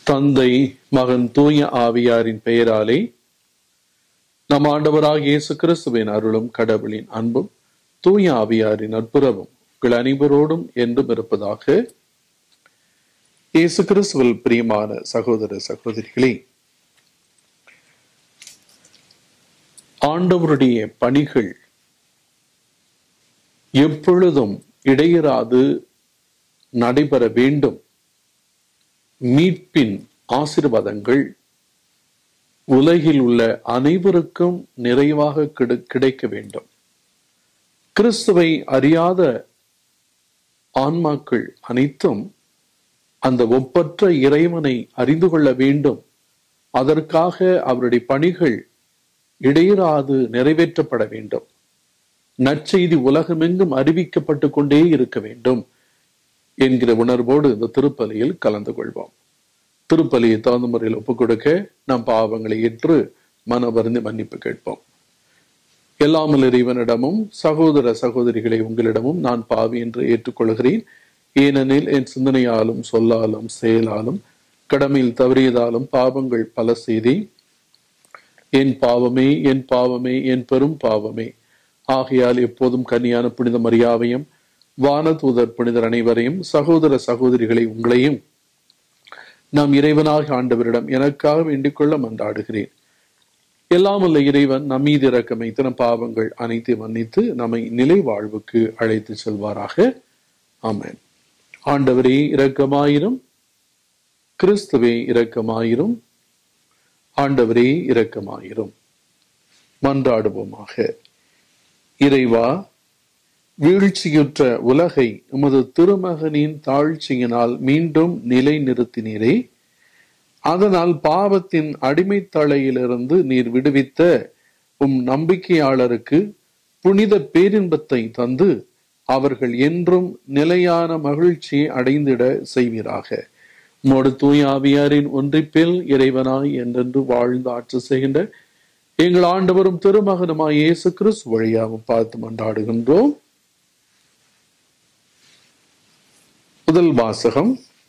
தந்தை மகன் தூய ஆவியாரின் பெயராலே நம் ஆண்டவராக இயேசு கிறிஸ்துவின் அருளும் கடவுளின் அன்பும் தூய ஆவியாரின் நட்புறவும் உங்கள் அனைவரோடும் என்றும் இருப்பதாக இயேசு கிறிஸ்துவில் பிரியமான சகோதர சகோதரிகளே ஆண்டவருடைய பணிகள் எப்பொழுதும் இடையராது நடைபெற வேண்டும் மீட்பின் ஆசிர்வாதங்கள் உலகில் உள்ள அனைவருக்கும் நிறைவாக கிடை- கிடைக்க வேண்டும் கிறிஸ்துவை அறியாத ஆன்மாக்கள் அனைத்தும் அந்த ஒப்பற்ற இறைவனை அறிந்து கொள்ள வேண்டும் அதற்காக அவருடைய பணிகள் இடையராது நிறைவேற்றப்பட வேண்டும் நற்செய்தி உலகமெங்கும் அறிவிக்கப்பட்டு கொண்டே இருக்க வேண்டும் என்கிற உணர்வோடு இந்த திருப்பலியில் கலந்து கொள்வோம் திருப்பலியை தகுந்த முறையில் ஒப்புக் கொடுக்க நம் பாவங்களை ஏற்று மன வருந்தி மன்னிப்பு கேட்போம் எல்லாமல் இறைவனிடமும் சகோதர சகோதரிகளை உங்களிடமும் நான் பாவி என்று ஏற்றுக்கொள்கிறேன் ஏனெனில் என் சிந்தனையாலும் சொல்லாலும் செயலாலும் கடமையில் தவறியதாலும் பாவங்கள் பல செய்தேன் என் பாவமே என் பாவமே என் பெரும் பாவமே ஆகையால் எப்போதும் கன்னியான புனித மரியாவையும் வானதூதர் புனிதர் அனைவரையும் சகோதர சகோதரிகளை உங்களையும் நாம் இறைவனாக ஆண்டவரிடம் எனக்காக வேண்டிக் கொள்ள மன்றாடுகிறேன் எல்லாம் உள்ள இறைவன் நம் மீது இறக்கம் வைத்து நம் பாவங்கள் அனைத்தையும் மன்னித்து நம்மை நிலை வாழ்வுக்கு அழைத்து செல்வாராக ஆமென் ஆண்டவரே இரக்கமாயிரும் கிறிஸ்துவே இரக்கமாயிரும் ஆண்டவரே இரக்கமாயிரும் மன்றாடுவோமாக இறைவா வீழ்ச்சியுற்ற உலகை உமது திருமகனின் தாழ்ச்சியினால் மீண்டும் நிலை நிறுத்தினீரே அதனால் பாவத்தின் அடிமைத்தலையிலிருந்து நீர் விடுவித்த உம் நம்பிக்கையாளருக்கு புனித பேரின்பத்தை தந்து அவர்கள் என்றும் நிலையான மகிழ்ச்சியை அடைந்திட செய்வீராக உமோடு தூய ஆவியாரின் ஒன்றிப்பில் இறைவனாய் என்றென்று வாழ்ந்து ஆட்சி செய்கின்ற எங்கள் ஆண்டவரும் திருமகனுமாய் இயேசு கிறிஸ்து வழியாகவும் பார்த்து மன்றாடுகின்றோம் முதல் வாசகம்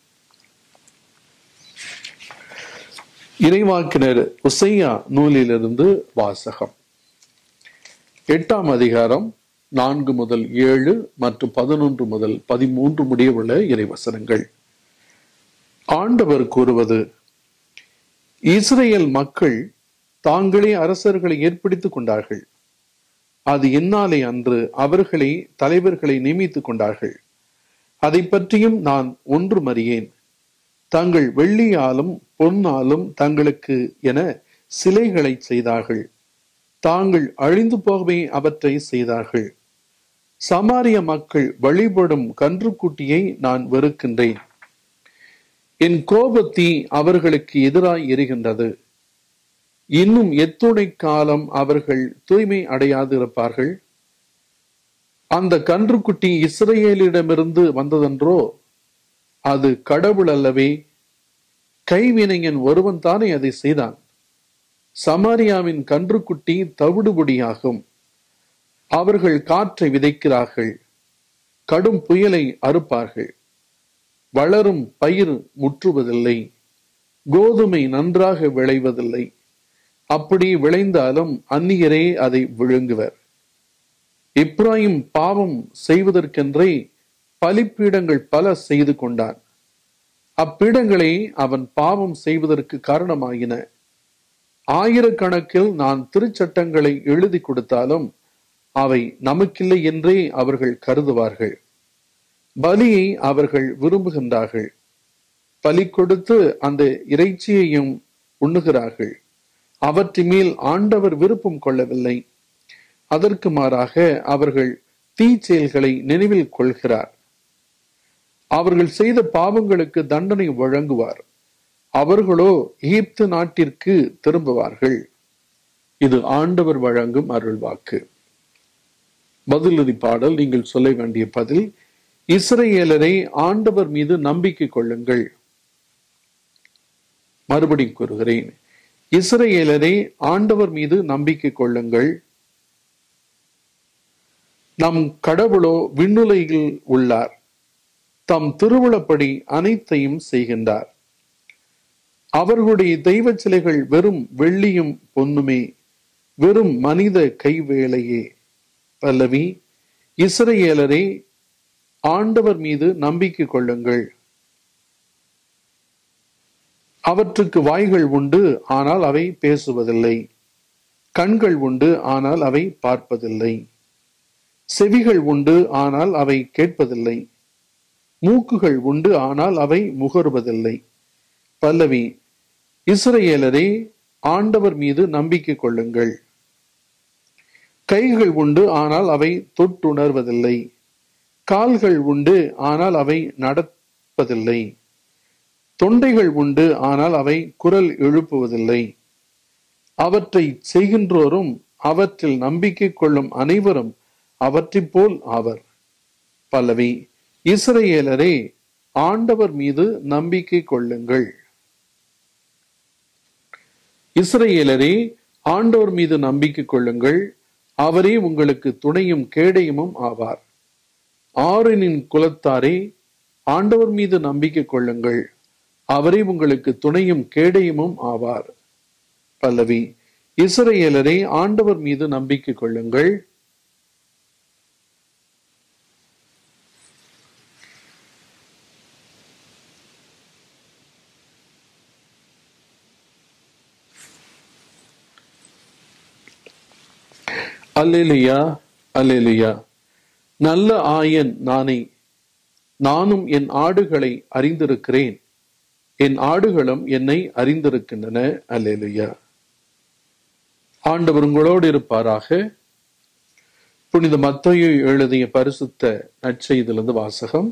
இறைவாக்கினர் உசையா நூலிலிருந்து வாசகம் எட்டாம் அதிகாரம் நான்கு முதல் ஏழு மற்றும் பதினொன்று முதல் பதிமூன்று முடியவுள்ள இறைவசனங்கள் ஆண்டவர் கூறுவது இஸ்ரேல் மக்கள் தாங்களே அரசர்களை ஏற்படுத்திக் கொண்டார்கள் அது என்னாலே அன்று அவர்களே தலைவர்களை நியமித்துக் கொண்டார்கள் அதை பற்றியும் நான் ஒன்றும் அறியேன் தங்கள் வெள்ளியாலும் பொன்னாலும் தங்களுக்கு என சிலைகளை செய்தார்கள் தாங்கள் அழிந்து போகவே அவற்றை செய்தார்கள் சமாரிய மக்கள் வழிபடும் கன்றுக்குட்டியை நான் வெறுக்கின்றேன் என் கோபத்தீ அவர்களுக்கு எதிராய் எரிகின்றது இன்னும் எத்துணை காலம் அவர்கள் தூய்மை அடையாது இருப்பார்கள் அந்த கன்றுக்குட்டி இஸ்ரேலிடமிருந்து வந்ததென்றோ அது கடவுள் அல்லவே கைவினைஞன் ஒருவன் தானே அதை செய்தான் சமாரியாவின் கன்றுக்குட்டி தவிடுபொடியாகும் அவர்கள் காற்றை விதைக்கிறார்கள் கடும் புயலை அறுப்பார்கள் வளரும் பயிர் முற்றுவதில்லை கோதுமை நன்றாக விளைவதில்லை அப்படி விளைந்தாலும் அந்நியரே அதை விழுங்குவர் இப்ராஹிம் பாவம் செய்வதற்கென்றே பலிப்பீடங்கள் பல செய்து கொண்டான் அப்பீடங்களே அவன் பாவம் செய்வதற்கு காரணமாகின ஆயிரக்கணக்கில் நான் திருச்சட்டங்களை எழுதி கொடுத்தாலும் அவை நமக்கில்லை என்றே அவர்கள் கருதுவார்கள் பலியை அவர்கள் விரும்புகின்றார்கள் பலி கொடுத்து அந்த இறைச்சியையும் உண்ணுகிறார்கள் அவற்றின் மேல் ஆண்டவர் விருப்பம் கொள்ளவில்லை அதற்கு மாறாக அவர்கள் தீச்செயல்களை நினைவில் கொள்கிறார் அவர்கள் செய்த பாவங்களுக்கு தண்டனை வழங்குவார் அவர்களோ எகிப்து நாட்டிற்கு திரும்புவார்கள் இது ஆண்டவர் வழங்கும் அருள்வாக்கு பதிலுரை பாடல் நீங்கள் சொல்ல வேண்டிய பதில் இஸ்ரேலரை ஆண்டவர் மீது நம்பிக்கை கொள்ளுங்கள் மறுபடி கூறுகிறேன் இஸ்ரேலரை ஆண்டவர் மீது நம்பிக்கை கொள்ளுங்கள் நம் கடவுளோ விண்ணுலையில் உள்ளார் தம் திருவுளப்படி அனைத்தையும் செய்கின்றார் அவர்களுடைய தெய்வ சிலைகள் வெறும் வெள்ளியும் பொன்னுமே வெறும் மனித கைவேலையே பல்லவி இஸ்ரேலரே ஆண்டவர் மீது நம்பிக்கை கொள்ளுங்கள் அவற்றுக்கு வாய்கள் உண்டு ஆனால் அவை பேசுவதில்லை கண்கள் உண்டு ஆனால் அவை பார்ப்பதில்லை செவிகள் உண்டு ஆனால் அவை கேட்பதில்லை மூக்குகள் உண்டு ஆனால் அவை முகருவதில்லை பல்லவி இஸ்ரேலரே ஆண்டவர் மீது நம்பிக்கை கொள்ளுங்கள் கைகள் உண்டு ஆனால் அவை தொட்டுணர்வதில்லை கால்கள் உண்டு ஆனால் அவை நடப்பதில்லை தொண்டைகள் உண்டு ஆனால் அவை குரல் எழுப்புவதில்லை அவற்றை செய்கின்றோரும் அவற்றில் நம்பிக்கை கொள்ளும் அனைவரும் அவற்றைப் போல் ஆவர் பல்லவி இஸ்ரேலரே ஆண்டவர் மீது நம்பிக்கை கொள்ளுங்கள் இஸ்ரேலரே ஆண்டவர் மீது நம்பிக்கை கொள்ளுங்கள் அவரே உங்களுக்கு துணையும் கேடயமும் ஆவார் ஆறினின் குலத்தாரே ஆண்டவர் மீது நம்பிக்கை கொள்ளுங்கள் அவரே உங்களுக்கு துணையும் கேடயமும் ஆவார் பல்லவி இஸ்ரேலரே ஆண்டவர் மீது நம்பிக்கை கொள்ளுங்கள் அல்லேலுயா அல்லேலுயா நல்ல ஆயன் நானே நானும் என் ஆடுகளை அறிந்திருக்கிறேன் என் ஆடுகளும் என்னை அறிந்திருக்கின்றன அல்லேலுயா ஆண்டவர் உங்களோடு இருப்பாராக புனித மத்தையை எழுதிய பரிசுத்த நற்செய்திலிருந்து வாசகம்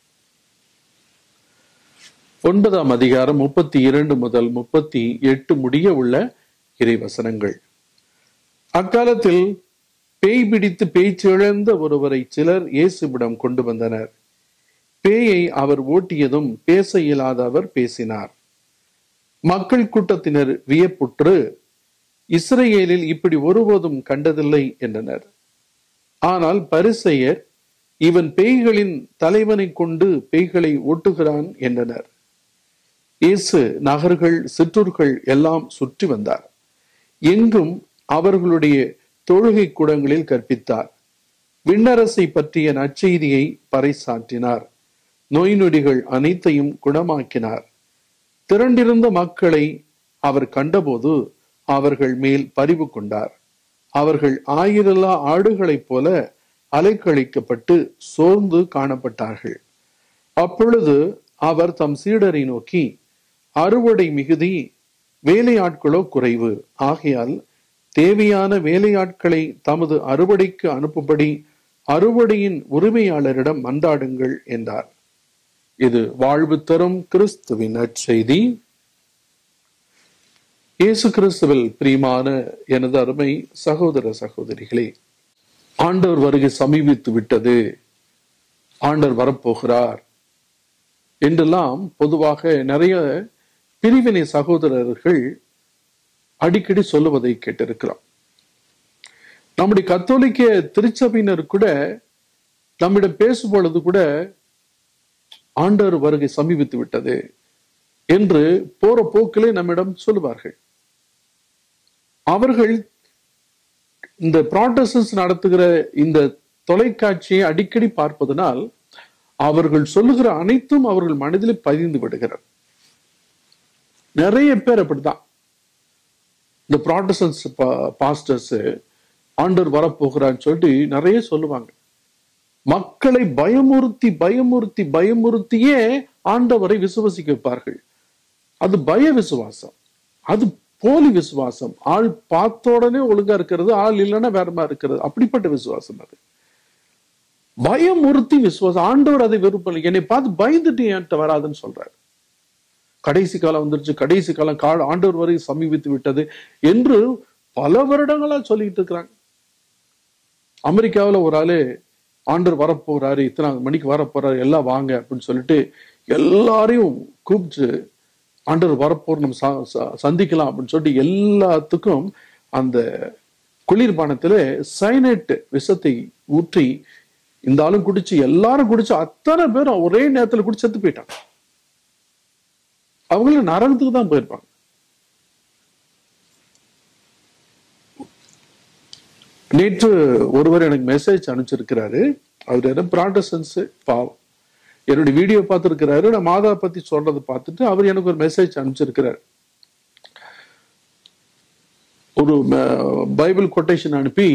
ஒன்பதாம் அதிகாரம் முப்பத்தி இரண்டு முதல் முப்பத்தி எட்டு முடிய உள்ள இறைவசனங்கள் அக்காலத்தில் பேய் பிடித்து பேச்சிழந்த ஒருவரை சிலர் இயேசுவிடம் கொண்டு வந்தனர் பேயை அவர் ஓட்டியதும் பேச இயலாத அவர் பேசினார் மக்கள் கூட்டத்தினர் வியப்புற்று இஸ்ரேலில் இப்படி ஒருபோதும் கண்டதில்லை என்றனர் ஆனால் பரிசெயர் இவன் பேய்களின் தலைவனை கொண்டு பேய்களை ஓட்டுகிறான் என்றனர் இயேசு நகர்கள் சிற்றூர்கள் எல்லாம் சுற்றி வந்தார் எங்கும் அவர்களுடைய தொழுகை கூடங்களில் கற்பித்தார் விண்ணரசை பற்றிய நற்செய்தியை பறைசாற்றினார் நோய் நொடிகள் அனைத்தையும் குணமாக்கினார் திரண்டிருந்த மக்களை அவர் கண்டபோது அவர்கள் மேல் பரிவு கொண்டார் அவர்கள் ஆயிரலா ஆடுகளைப் போல அலைக்கழிக்கப்பட்டு சோர்ந்து காணப்பட்டார்கள் அப்பொழுது அவர் தம் சீடரை நோக்கி அறுவடை மிகுதி வேலையாட்களோ குறைவு ஆகையால் தேவையான வேலையாட்களை தமது அறுவடைக்கு அனுப்பும்படி அறுவடையின் உரிமையாளரிடம் மன்றாடுங்கள் என்றார் இது வாழ்வு தரும் கிறிஸ்துவின் நற்செய்தி இயேசு கிறிஸ்துவில் பிரியமான எனது அருமை சகோதர சகோதரிகளே ஆண்டவர் வருகை சமீபித்து விட்டது ஆண்டவர் வரப்போகிறார் என்றெல்லாம் பொதுவாக நிறைய பிரிவினை சகோதரர்கள் அடிக்கடி சொல்லுவதை கேட்டிருக்கிறோம் நம்முடைய கத்தோலிக்க திருச்சபையினர் கூட நம்மிடம் பேசும் பொழுது கூட ஆண்டவர் வருகை சமீபித்து விட்டது என்று போற போக்கிலே நம்மிடம் சொல்லுவார்கள் அவர்கள் இந்த ப்ராட்டஸ்டன்ஸ் நடத்துகிற இந்த தொலைக்காட்சியை அடிக்கடி பார்ப்பதனால் அவர்கள் சொல்லுகிற அனைத்தும் அவர்கள் மனதில் பதிந்து விடுகிறார் நிறைய பேர் அப்படித்தான் இந்த ப்ராட்டஸ்டன்ஸ் பாஸ்டர்ஸ் ஆண்டவர் வரப்போகிறான்னு சொல்லிட்டு நிறைய சொல்லுவாங்க மக்களை பயமுறுத்தி பயமுறுத்தி பயமுறுத்தியே ஆண்டவரை விசுவசிக்க வைப்பார்கள் அது பய விசுவாசம் அது போலி விசுவாசம் ஆள் பார்த்த உடனே ஒழுங்கா இருக்கிறது ஆள் இல்லைன்னா வேற மாதிரி இருக்கிறது அப்படிப்பட்ட விசுவாசம் அது பயமுறுத்தி விசுவாசம் ஆண்டவர் அதை விருப்பம் என்னை பார்த்து பயந்துட்டு என்கிட்ட வராதுன்னு சொல்றாரு கடைசி காலம் வந்துருச்சு கடைசி காலம் கால ஆண்டவர் வரை சமீபித்து விட்டது என்று பல வருடங்களா சொல்லிட்டு இருக்கிறாங்க அமெரிக்காவில் ஒரு ஆளு ஆண்டர் வரப்போறாரு இத்தனை மணிக்கு வரப்போறாரு எல்லாம் வாங்க அப்படின்னு சொல்லிட்டு எல்லாரையும் கூப்பிட்டு ஆண்டர் வரப்போர் நம்ம சந்திக்கலாம் அப்படின்னு சொல்லிட்டு எல்லாத்துக்கும் அந்த குளிர்பானத்துல சைனேட் விஷத்தை ஊற்றி இந்த ஆளும் குடிச்சு எல்லாரும் குடிச்சு அத்தனை பேரும் ஒரே நேரத்துல குடிச்சு செத்து போயிட்டாங்க அவங்கள நரகத்துக்கு தான் போயிருப்பாங்க நேற்று ஒருவர் எனக்கு மெசேஜ் அனுப்பிச்சிருக்கிறாரு அவர் என்ன ப்ராட்டசன்ஸ் பாவம் என்னுடைய வீடியோ பார்த்துருக்கிறாரு நான் மாதா பத்தி சொல்றதை பார்த்துட்டு அவர் எனக்கு ஒரு மெசேஜ் அனுப்பிச்சிருக்கிறாரு ஒரு ம- பைபிள் கொட்டேஷன் அனுப்பி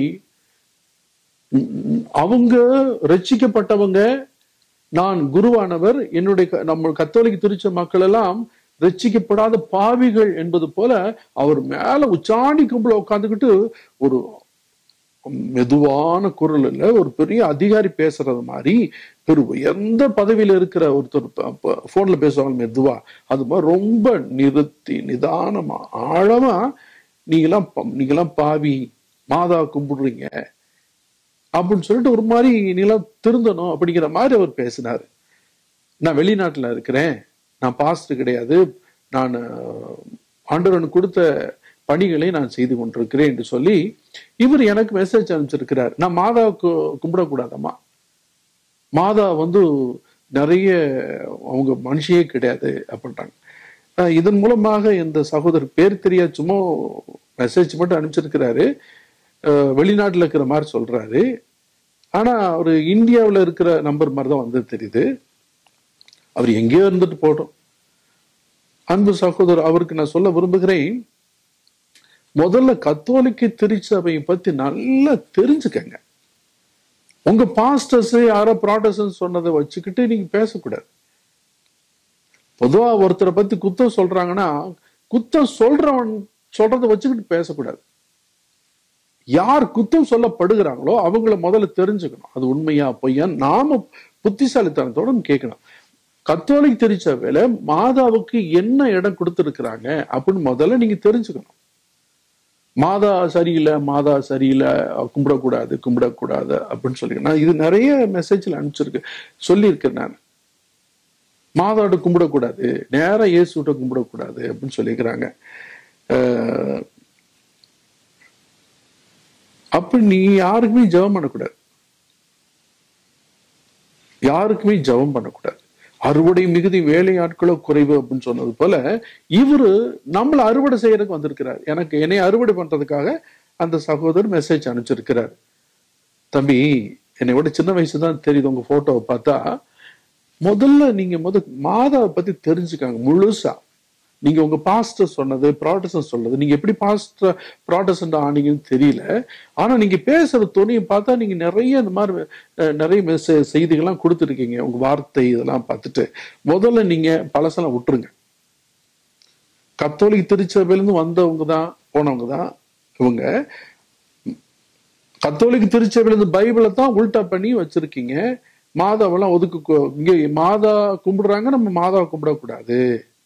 ம், அவங்க ரட்சிக்கப்பட்டவங்க நான் குருவானவர் என்னுடைய க- நம்ம கத்தோலிக்க திருச்ச மக்கள் எல்லாம் ரட்சிக்கப்படாத பாவிகள் என்பது போல அவர் மேல உச்சாணி கும்பல உட்காந்துக்கிட்டு ஒரு மெதுவான குரல் இல்ல ஒரு பெரிய அதிகாரி பேசுறது மாதிரி பெரு எந்த பதவியில இருக்கிற ஒருத்தர் போன்ல பேசுவாங்க மெதுவா அது மாதிரி ரொம்ப நிறுத்தி நிதானமா ஆழமா நீங்களாம் ப- நீங்களாம் பாவி மாதா கும்பிடுறீங்க அப்படின்னு சொல்லிட்டு ஒரு மாதிரி நீங்களாம் திருந்தணும் அப்படிங்கிற மாதிரி அவர் பேசினாரு நான் வெளிநாட்டுல இருக்கிறேன் நான் பாஸ்ட் கிடையாது நான் அஹ், ஆண்டவன் கொடுத்த பணிகளை நான் செய்து கொண்டிருக்கிறேன் என்று சொல்லி இவர் எனக்கு மெசேஜ் அனுப்பிச்சிருக்கிறார் நான் மாதாவுக்கு கும்பிடக்கூடாதம்மா மாதா வந்து நிறைய அவங்க மனுஷியே கிடையாது அப்படின்ட்டாங்க அஹ் இதன் மூலமாக இந்த சகோதரர் பேர் தெரியா சும்மா மெசேஜ் மட்டும் அனுப்பிச்சிருக்கிறாரு அஹ் வெளிநாட்டுல இருக்கிற மாதிரி சொல்றாரு ஆனா அவர் இந்தியாவுல இருக்கிற நம்பர் மாதிரி தான் வந்து தெரியுது அவர் எங்கேயோ இருந்துட்டு போட்டோம் அன்பு சகோதரர் அவருக்கு நான் சொல்ல விரும்புகிறேன் முதல்ல கத்தோலிக்க திருச்சபையை பத்தி நல்லா தெரிஞ்சுக்கங்க உங்க பாஸ்டர்ஸ் யாரோ ப்ராட்டஸ்டன்ட் சொன்னதை வச்சுக்கிட்டு நீங்க பேசக்கூடாது பொதுவா ஒருத்தரை பத்தி குத்தம் சொல்றாங்கன்னா குத்தம் சொல்றவன் சொல்றதை வச்சுக்கிட்டு பேசக்கூடாது யார் குத்தம் சொல்லப்படுகிறாங்களோ அவங்கள முதல்ல தெரிஞ்சுக்கணும் அது உண்மையா பொய்யா நாம புத்திசாலித்தனத்தோட கேட்கணும் கத்தோலிக் திருச்சபையில மாதாவுக்கு என்ன இடம் கொடுத்துருக்குறாங்க அப்படின்னு முதல்ல நீங்க தெரிஞ்சுக்கணும் மாதா சரியில்லை மாதா சரியில்லை கும்பிடக்கூடாது கும்பிடக்கூடாது அப்படின்னு சொல்லி நான் இது நிறைய மெசேஜ்ல அனுப்பிச்சிருக்கு சொல்லியிருக்கேன் நான் மாதாவோட கும்பிடக்கூடாது நேரா இயேசுகிட்ட கும்பிடக்கூடாது அப்படின்னு சொல்லியிருக்கிறாங்க அஹ், அப்ப நீ யாருக்குமே ஜெபம் பண்ணக்கூடாது யாருக்குமே ஜெபம் பண்ணக்கூடாது அறுவடை மிகுதி வேலை ஆட்களோ குறைவு அப்படின்னு சொன்னது போல இவரு நம்மள அறுவடை செய்யறதுக்கு வந்திருக்கிறார் எனக்கு என்னை அறுவடை பண்றதுக்காக அந்த சகோதரர் மெசேஜ் அனுப்பிச்சிருக்கிறார் தம்பி என்னை விட சின்ன வயசு தான் தெரியுது உங்க போட்டோவை பார்த்தா முதல்ல நீங்க முத மாதாவை பத்தி தெரிஞ்சுக்காங்க முழுசா நீங்க உங்க பாஸ்டர் சொன்னது ப்ராட்டஸ்டன் சொன்னது நீங்க எப்படி பாஸ்டர் ப்ராட்டஸ்டன்ட் ஆனீங்கன்னு தெரியல ஆனா நீங்க பேசுற துணியை பார்த்தா நீங்க நிறைய இந்த மாதிரி அஹ், நிறைய மெசே- செய்திகள்லாம் கொடுத்துருக்கீங்க உங்க வார்த்தை இதெல்லாம் பார்த்துட்டு முதல்ல நீங்க பழசெல்லாம் விட்டுருங்க கத்தோலிக் திருச்சபையிலிருந்து வந்தவங்க தான் போனவங்க தான் இவங்க கத்தோலிக் திருச்சபையிலிருந்து பைபிளை தான் உல்டா பண்ணி வச்சிருக்கீங்க மாதாவெல்லாம் ஒதுக்கு கு- இங்க மாதா கும்பிடுறாங்க நம்ம மாதாவை கும்பிடக்கூடாது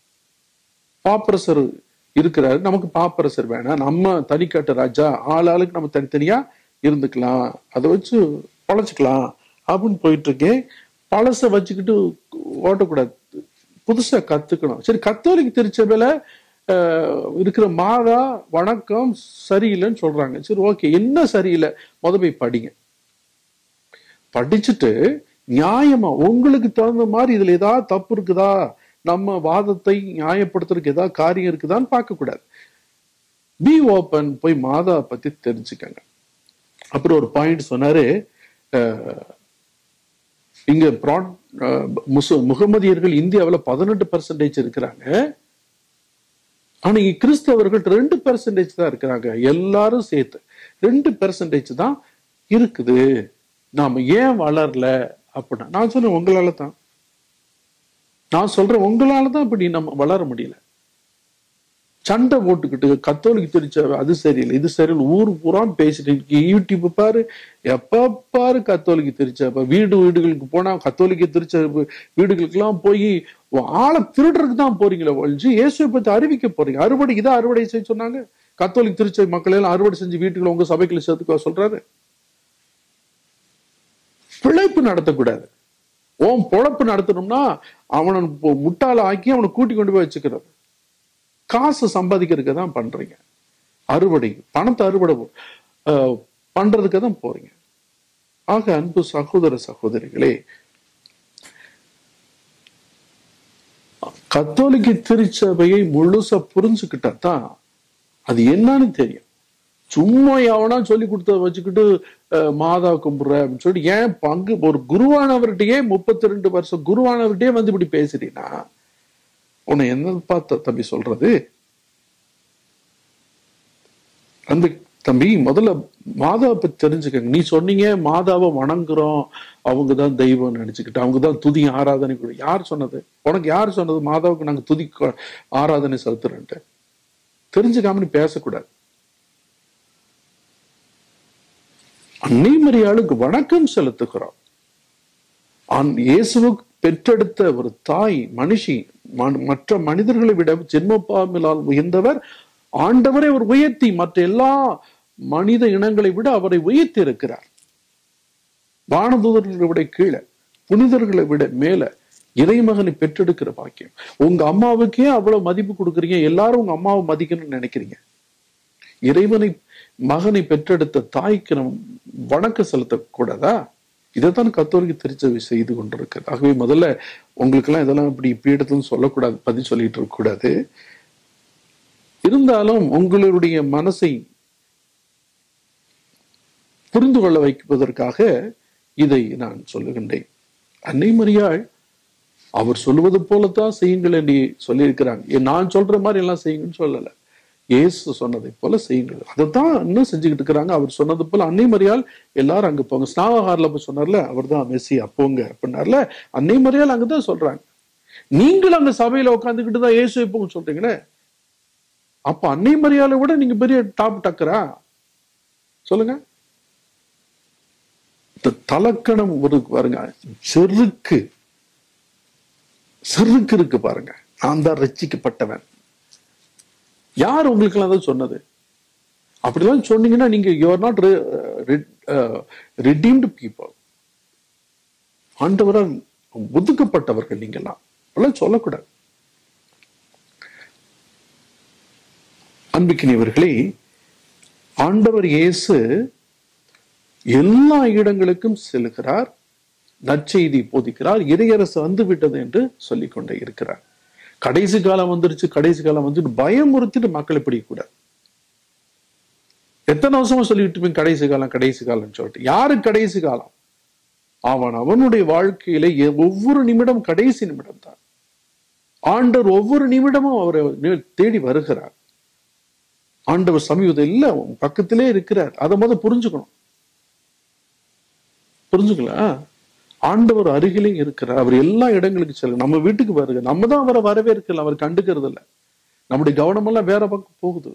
பாப்பரசர் இருக்கிறாரு நமக்கு பாப்பரசர் வேணாம் நம்ம தனிக்காட்டு ராஜா ஆள் ஆளுக்கு நம்ம தனித்தனியா இருந்துக்கலாம் அதை வச்சு பழச்சிக்கலாம் அப்படின்னு போயிட்டு இருக்கேன் பழச வச்சுக்கிட்டு ஓட்டக்கூடாது புதுசா கத்துக்கணும் சரி கத்தோலிக்க திருச்சபையில அஹ், இருக்கிற மாதா வணக்கம் சரியில்லைன்னு சொல்றாங்க சரி ஓகே என்ன சரியில்லை முத போய் படிங்க படிச்சுட்டு நியாயமா உங்களுக்கு தகுந்த மாதிரி இதுல ஏதாவது தப்பு இருக்குதா நம்ம வாதத்தை நியாயப்படுத்துறதுக்கு ஏதாவது காரியம் இருக்குதான்னு பார்க்க கூடாது பி ஓப்பன் போய் மாதா பத்தி தெரிஞ்சுக்கங்க அப்புறம் ஒரு பாயிண்ட் சொன்னாரு அஹ், இங்க ப்ராட் அஹ், முசு- முகமதியர்கள் இந்தியாவுல பதினெட்டு பர்சன்டேஜ் இருக்கிறாங்க ஆனா இங்க கிறிஸ்தவர்கள் ரெண்டு பெர்சன்டேஜ் தான் இருக்கிறாங்க எல்லாரும் சேர்த்து ரெண்டு பெர்சன்டேஜ் தான் இருக்குது நாம ஏன் வளரல அப்படின்னா நான் சொல்றேன் உங்களால தான் நான் சொல்றேன் உங்களால தான் இப்படி நம்ம வளர முடியல சண்டை போட்டுக்கிட்டு கத்தோலிக்கு திருச்ச அது சரியில்லை இது சரியில்லை ஊர் பூரா பேசிட்டு இருக்கு. யூடியூப் பாரு எப்ப பாரு கத்தோலிக்கு திருச்சபை வீடு வீடுகளுக்கு போனா கத்தோலிக்க திருச்ச வீடுகளுக்கெல்லாம் போய் ஆளை திருடுறதுக்கு தான் போறீங்களே ஒழிஞ்சு இயேசுவை பத்தி அறிவிக்க போறீங்க அறுவடைக்கு தான் அறுவடை செய்ய சொன்னாங்க கத்தோலிக் திருச்சபை மக்கள் எல்லாம் அறுவடை செஞ்சு வீட்டுக்குள்ள உங்க சபைக்குள்ள சேர்த்துக்க சொல்றாரு பிழைப்பு நடத்தக்கூடாது உன் பொழப்பு நடத்தணும்னா அவனை இப்போ முட்டாள ஆக்கி அவனை கூட்டி கொண்டு போய் வச்சுக்கிறது காசு சம்பாதிக்கிறதுக்கு தான் பண்றீங்க அறுவடை பணத்தை அறுவடை அஹ், பண்றதுக்கு தான் போறீங்க ஆக அன்பு சகோதர சகோதரிகளே கத்தோலிக்க திருச்சபையை முழுசா புரிஞ்சுக்கிட்டா தான் அது என்னன்னு தெரியும் சும்மா எவனா சொல்லி கொடுத்தத வச்சுக்கிட்டு அஹ், மாதா கும்பிடுற அப்படின்னு சொல்லிட்டு ஏன் பங்கு ஒரு குருவானவர்கிட்டயே முப்பத்தி ரெண்டு வருஷம் குருவானவர்கிட்டயே வந்து இப்படி பேசுறீனா உன்னை என்ன பார்த்த தம்பி சொல்றது அந்த தம்பி முதல்ல மாதாவை பத்தி தெரிஞ்சுக்கங்க நீ சொன்னீங்க மாதாவை வணங்குறோம் அவங்க தான் தெய்வம் நினைச்சுக்கிட்டு அவங்க தான் துதி ஆராதனை கூட யார் சொன்னது உனக்கு யார் சொன்னது மாதாவுக்கு நாங்க துதி கொ- ஆராதனை செலுத்துறோன்ட்டு தெரிஞ்சுக்காம நீ பேசக்கூடாது அன்னை மரியாளுக்கு வணக்கம் செலுத்துகிறோம் ஆண் இயேசுவுக்கு பெற்றெடுத்த ஒரு தாய் மனுஷி ம- மற்ற மனிதர்களை விட ஜென்மப்பாமிலால் உயர்ந்தவர் ஆண்டவரை அவர் உயர்த்தி மற்ற எல்லா மனித இனங்களை விட அவரை உயர்த்தி இருக்கிறார் வானதூதர்களை விட கீழே புனிதர்களை விட மேல இறைமகனை பெற்றெடுக்கிற பாக்கியம் உங்க அம்மாவுக்கே அவ்வளவு மதிப்பு கொடுக்குறீங்க எல்லாரும் உங்க அம்மாவை மதிக்கணும்னு நினைக்கிறீங்க இறைவனை மகனை பெற்றெடுத்த தாய்க்கு நம் வணக்கம் செலுத்தக்கூடாதா இதைத்தான் கத்தோலிக்க திருச்சபை செய்து கொண்டிருக்கிறது ஆகவே முதல்ல உங்களுக்கெல்லாம் இதெல்லாம் இப்படி பீடத்துன்னு சொல்லக்கூடாது பதில் சொல்லிட்டு இருக்க கூடாது இருந்தாலும் உங்களுடைய மனசை புரிந்து கொள்ள வைப்பதற்காக இதை நான் சொல்லுகின்றேன் அன்னை மரியாள் அவர் சொல்லுவது போலத்தான் செய்யுங்கள் என்று சொல்லியிருக்கிறாங்க ஏ, நான் சொல்ற மாதிரி எல்லாம் செய்யுங்கன்னு சொல்லல இயேசு சொன்னதை போல செய்யுங்கள் அதைத்தான் இன்னும் செஞ்சுக்கிட்டு இருக்கிறாங்க அவர் சொன்னது போல அன்னை மரியாள் எல்லாரும் அங்க போங்க ஸ்நாகஹார்ல போய் சொன்னார்ல அவர் தான் மெஸ்ஸி அப்போங்க அப்படின்னார்ல அன்னை மரியாள் அங்கதான் சொல்றாங்க நீங்கள் அங்க சபையில உட்காந்துக்கிட்டு தான் இயேசு போங்க சொல்றீங்களே அப்ப அன்னை மரியாதை விட நீங்க பெரிய டாப் டக்கரா சொல்லுங்க இந்த தலக்கணம் ஒரு பாருங்க செருக்கு செருக்கு இருக்கு பாருங்க நான் தான் ரட்சிக்கப்பட்டவன் யார் உங்களுக்கு அதை சொன்னது அப்படிலாம் சொன்னீங்கன்னா நீங்க யூஆர் நாட் ரிடீம்டு பீப்புள் ஆண்டவரால் ஒதுக்கப்பட்டவர்கள் நீங்கெல்லாம் அதெல்லாம் சொல்லக்கூடாது அன்பிக்கினியவர்களே ஆண்டவர் இயேசு எல்லா இடங்களுக்கும் செல்கிறார் நற்செய்தி போதிக்கிறார் இறையரசு வந்து விட்டது என்று சொல்லிக் கொண்டே இருக்கிறார் கடைசி காலம் வந்துருச்சு கடைசி காலம் வந்துட்டு பயமுறுத்திட்டு மக்களை பிடிக்கக்கூடாது எத்தனை வருஷமா சொல்லிட்டு இருப்பீங்க கடைசி காலம் கடைசி காலம்னு சொல்லிட்டு யாரு கடைசி காலம் அவன் அவனுடைய வாழ்க்கையில எ- ஒவ்வொரு நிமிடம் கடைசி நிமிடம் தான் ஆண்டவர் ஒவ்வொரு நிமிடமும் அவரை நே- தேடி வருகிறார் ஆண்டவர் சமீபத்தில் இல்ல உன் பக்கத்திலே இருக்கிறார் அதை முத புரிஞ்சுக்கணும் புரிஞ்சுக்கலாம் ஆண்டவர் அருகிலே இருக்கிறார் அவர் எல்லா இடங்களுக்கு செல்ல நம்ம வீட்டுக்கு வருக நம்ம தான் அவரை வரவேற்கல அவர் கண்டுக்கிறது இல்ல நம்முடைய கவனமெல்லாம் வேற பக்கம் போகுது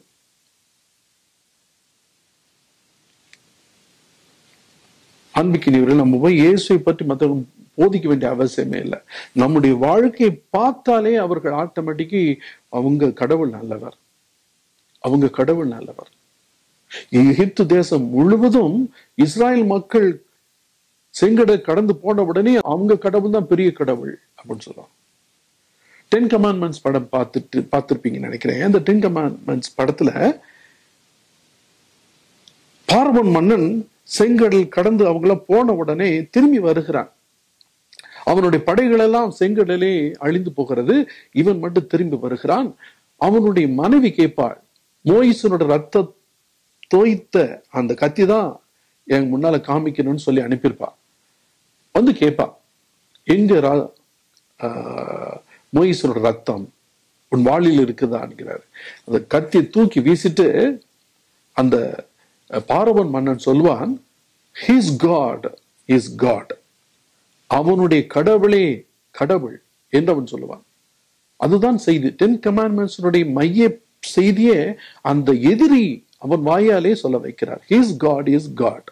அன்பிக்கினியவர்கள் நம்ம போய் இயேசுவை பற்றி மற்றவங்க போதிக்க வேண்டிய அவசியமே இல்லை நம்முடைய வாழ்க்கையை பார்த்தாலே அவர்கள் ஆட்டோமேட்டிக்கி அவங்க கடவுள் நல்லவர் அவங்க கடவுள் நல்லவர் எகிப்து தேசம் முழுவதும் இஸ்ராயல் மக்கள் செங்கடை கடந்து போன உடனே அவங்க கடவுள் தான் பெரிய கடவுள் அப்படின்னு சொல்லுவாங்க டென் கமாண்ட்மெண்ட்ஸ் படம் பார்த்துட்டு பார்த்துருப்பீங்கன்னு நினைக்கிறேன் அந்த டென் கமாண்ட்மெண்ட்ஸ் படத்துல பார்வன் மன்னன் செங்கடல் கடந்து அவங்கள போன உடனே திரும்பி வருகிறான் அவனுடைய படைகள் எல்லாம் செங்கடலே அழிந்து போகிறது இவன் மட்டும் திரும்பி வருகிறான் அவனுடைய மனைவி கேட்பாள் மோயிசனோட ரத்த தோய்த்த அந்த கத்தி தான் என் முன்னால காமிக்கணும்னு சொல்லி அனுப்பியிருப்பா வந்து கேட்பா எங்க ரா- ஆஹ், மோயிசனோட ரத்தம் உன் வாளில் இருக்குதான்ங்கிறாரு அந்த கத்தியை தூக்கி வீசிட்டு அந்த அஹ், பார்வன் மன்னன் சொல்வான் ஹிஸ் காட் இஸ் காட் அவனுடைய கடவுளே கடவுள் என்று அவன் சொல்லுவான் அதுதான் செய்தி டென் கமாண்ட்மெண்ட்ஸினுடைய மைய செய்தியே அந்த எதிரி அவன் வாயாலே சொல்ல வைக்கிறார் ஹிஸ் காட் இஸ் காட்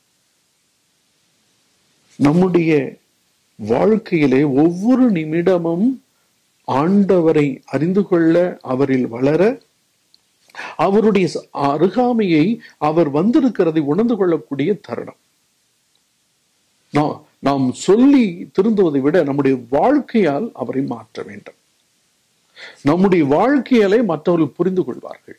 நம்முடைய வாழ்க்கையிலே ஒவ்வொரு நிமிடமும் ஆண்டவரை அறிந்து கொள்ள அவரில் வளர அவருடைய ச- அருகாமையை அவர் வந்திருக்கிறதை உணர்ந்து கொள்ளக்கூடிய தருணம் நாம் நாம் சொல்லி திருந்துவதை விட நம்முடைய வாழ்க்கையால் அவரை மாற்ற வேண்டும் நம்முடைய வாழ்க்கையாலே மற்றவர்கள் புரிந்து கொள்வார்கள்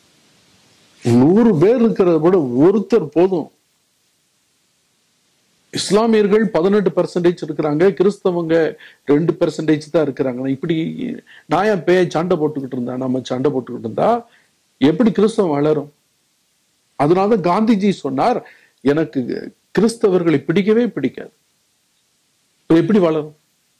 நூறு பேர் இருக்கிறத விட ஒருத்தர் போதும் இஸ்லாமியர்கள் பதினெட்டு பெர்சன்டேஜ் இருக்கிறாங்க கிறிஸ்தவங்க ரெண்டு பெர்சன்டேஜ் தான் இருக்கிறாங்க இப்படி நான் என் பே சண்டை போட்டுக்கிட்டு இருந்தா நம்ம சண்டை போட்டுக்கிட்டு இருந்தா எப்படி கிறிஸ்தவம் வளரும் அதனாலதான் காந்திஜி சொன்னார் எனக்கு கிறிஸ்தவர்களை பிடிக்கவே பிடிக்காது இப்ப எப்படி வளரும்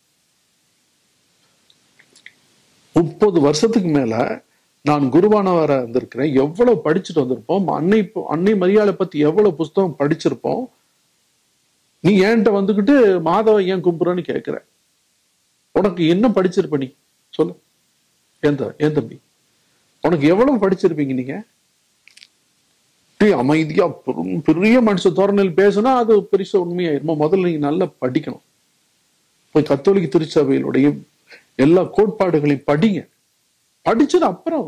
முப்பது வருஷத்துக்கு மேல நான் குருவானவரா இருந்திருக்கிறேன் எவ்வளவு படிச்சுட்டு வந்திருப்போம் அன்னை அன்னை மரியாதை பத்தி எவ்வளவு புஸ்தகம் படிச்சிருப்போம் நீ என்கிட்ட வந்துகிட்டு மாதவ ஏன் கும்புறன்னு கேட்கிற உனக்கு என்ன படிச்சிருப்ப நீ சொல்லு ஏன் த- ஏன் தம்பி உனக்கு எவ்வளவு படிச்சிருப்பீங்க நீங்க அப்படியே அமைதியா பெரும் பெரிய மனுஷ தோரணையில் பேசினா அது பெருசா உண்மையாயிருமா முதல்ல நீங்க நல்லா படிக்கணும் போய் கத்தோலிக்க திருச்சபையினுடைய எல்லா கோட்பாடுகளையும் படிங்க படிச்சது அப்புறம்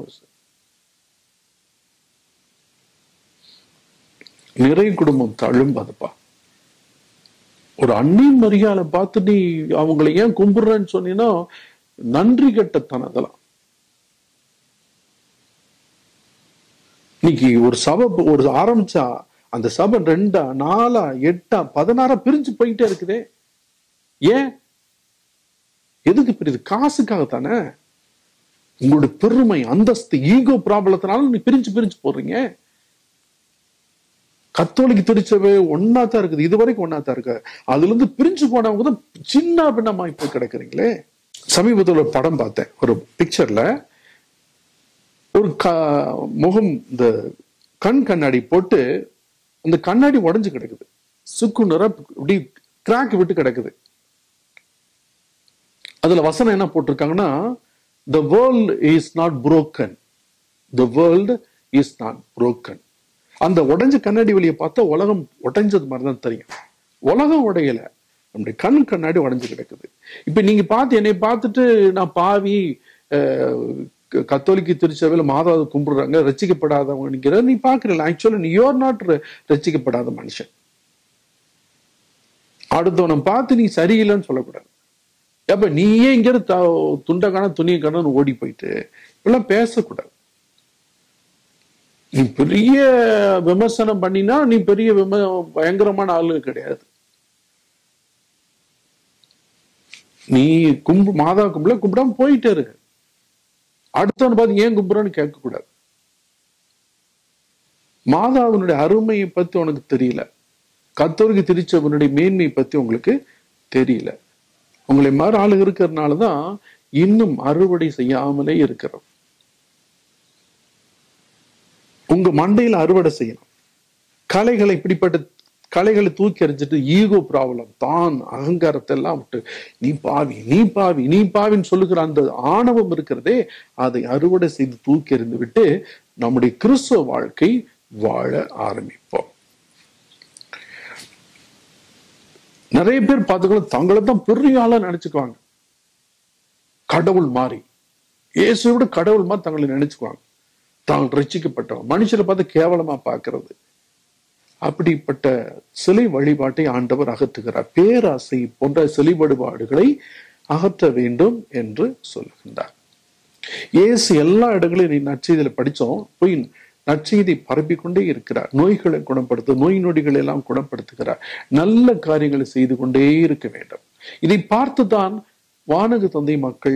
நிறை குடும்பம் தழும்பாதுப்பா ஒரு அண்ணின் மரியாதை பார்த்து நீ அவங்களை ஏன் கும்பிடுறேன்னு சொன்னீங்கன்னா நன்றி கெட்டத்தனம் அதெல்லாம் இன்னைக்கு ஒரு சபை ப- ஒரு ஆரம்பிச்சா அந்த சபை ரெண்டா நாலா எட்டா பதினாறா பிரிஞ்சு போயிட்டே இருக்குதே ஏன் எதுக்கு பிரியுது காசுக்காக தானே உங்களுடைய பெருமை அந்தஸ்து ஈகோ ப்ராப்ளத்தினால நீ பிரிஞ்சு பிரிஞ்சு போடுறீங்க கத்தோலிக்க திருச்சபை ஒன்னா தான் இருக்குது இது வரைக்கும் ஒன்னா தான் இருக்கு அதுல இருந்து பிரிஞ்சு போனவங்க தான் சின்ன பின்னமா இப்ப கிடக்குறீங்களே சமீபத்தில் ஒரு படம் பார்த்தேன் ஒரு பிக்சர்ல ஒரு க முகம் இந்த கண் கண்ணாடி போட்டு அந்த கண்ணாடி உடைஞ்சு கிடக்குது சுக்கு நிற இப்படி கிராக் விட்டு கிடக்குது அதுல வசனம் என்ன போட்டிருக்காங்கன்னா the world is not broken the world is not broken அந்த உடைஞ்ச கண்ணாடி வெளியே பார்த்தா உலகம் உடைஞ்சது மாதிரி தான் தெரியும் உலகம் உடையல நம்முடைய கண் கண்ணாடி உடைஞ்சு கிடக்குது இப்ப நீங்க பார்த்து என்னை பார்த்துட்டு நான் பாவி அஹ், க- கத்தோலிக்க திருச்சபையில மாதாவை கும்பிடுறாங்க ரசிக்கப்படாதவங்கிற நீ பாக்குறல ஆக்சுவலா நீ யோர் நாட் ரசிக்கப்படாத மனுஷன் அடுத்தவனை பார்த்து நீ சரியில்லைன்னு சொல்லக்கூடாது அப்ப நீயே இங்க துண்டை காண துணியை காண ஓடி போயிட்டு இப்பெல்லாம் பேசக்கூடாது நீ பெரிய விமர்சனம் பண்ணினா நீ பெரிய விம பயங்கரமான ஆளு கிடையாது நீ கும்பு மாதா கும்பல கும்பிடாம போயிட்டே இரு அடுத்தவன் பார்த்து ஏன் கும்பிடுறான்னு கேட்க கூடாது மாதாவினுடைய அருமையை பத்தி உனக்கு தெரியல கத்தோலிக்க திருச்சபனுடைய மேன்மையை பத்தி உங்களுக்கு தெரியல உங்களை மாதிரி ஆளு இருக்கிறதுனாலதான் இன்னும் அறுவடை செய்யாமலே இருக்கிறோம் உங்க மண்டையில அறுவடை செய்யணும் கலைகளை இப்படிப்பட்ட கலைகளை தூக்கி எறிஞ்சிட்டு ஈகோ ப்ராப்ளம் தான் அகங்காரத்தை எல்லாம் விட்டு நீ பாவி நீ பாவி நீ பாவின்னு சொல்லுகிற அந்த ஆணவம் இருக்கிறதே அதை அறுவடை செய்து தூக்கி எறிந்து விட்டு நம்முடைய கிறிஸ்துவ வாழ்க்கை வாழ ஆரம்பிப்போம் நிறைய பேர் பார்த்துக்கலாம் தங்களை தான் பெரிய ஆளா நினைச்சுக்குவாங்க கடவுள் மாறி இயேசுவை விட கடவுள் மாதிரி தங்களை நினைச்சுக்குவாங்க தாங்கள் ரட்சிக்கப்பட்டவங்க மனுஷரை பார்த்து கேவலமா பார்க்கிறது அப்படிப்பட்ட சிலை வழிபாட்டை ஆண்டவர் அகற்றுகிறார் பேராசை போன்ற சிலை வழிபாடுகளை அகற்ற வேண்டும் என்று சொல்லுகின்றார் இயேசு எல்லா இடங்களையும் நீ நற்செய்தியில படிச்சோம் போய் நற்செய்தி பரப்பிக் கொண்டே இருக்கிறார் நோய்களை குணப்படுத்த நோய் நொடிகளை எல்லாம் குணப்படுத்துகிறார் நல்ல காரியங்களை செய்து கொண்டே இருக்க வேண்டும் இதை பார்த்துதான் வானக தந்தை மக்கள்